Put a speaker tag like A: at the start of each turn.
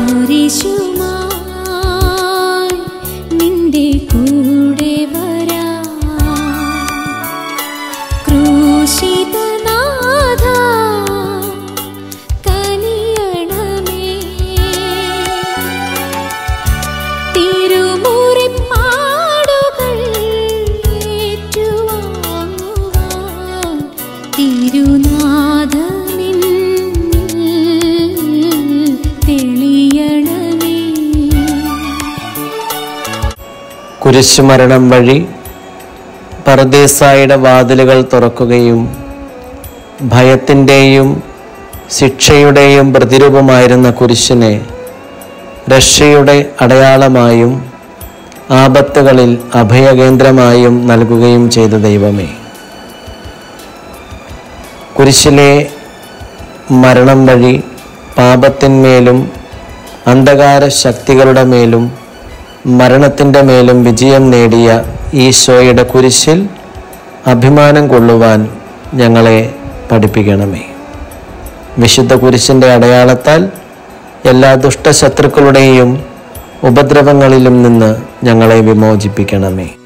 A: കുരിശുമായി നിന്റെ കൂടെ വരാ ക്രൂശിതനാഥ കനിയണമേ തിരുമുറിപ്പാടുകൾ ഏറ്റുവാങ്ങുവാൻ തിരുനാഥനിൽ തെളിയണമേ
B: കുരിശുമരണം വഴി പരദേശായുടെ വാതിലുകൾ തുറക്കുകയും ഭയത്തിൻ്റെയും ശിക്ഷയുടെയും പ്രതിരൂപമായിരുന്ന കുരിശിനെ രക്ഷയുടെ അടയാളമായും ആപത്തുകളിൽ അഭയകേന്ദ്രമായും നൽകുകയും ചെയ്ത ദൈവമേ കുരിശിലെ മരണം വഴി പാപത്തിന്മേലും അന്ധകാര ശക്തികളുടെ മേലും മരണത്തിൻ്റെ മേലും വിജയം നേടിയ ഈശോയുടെ കുരിശിൽ അഭിമാനം കൊള്ളുവാൻ ഞങ്ങളെ പഠിപ്പിക്കണമേ വിശുദ്ധ കുരിശിൻ്റെ അടയാളത്താൽ എല്ലാ ദുഷ്ടശത്രുക്കളുടെയും ഉപദ്രവങ്ങളിലും നിന്ന് ഞങ്ങളെ വിമോചിപ്പിക്കണമേ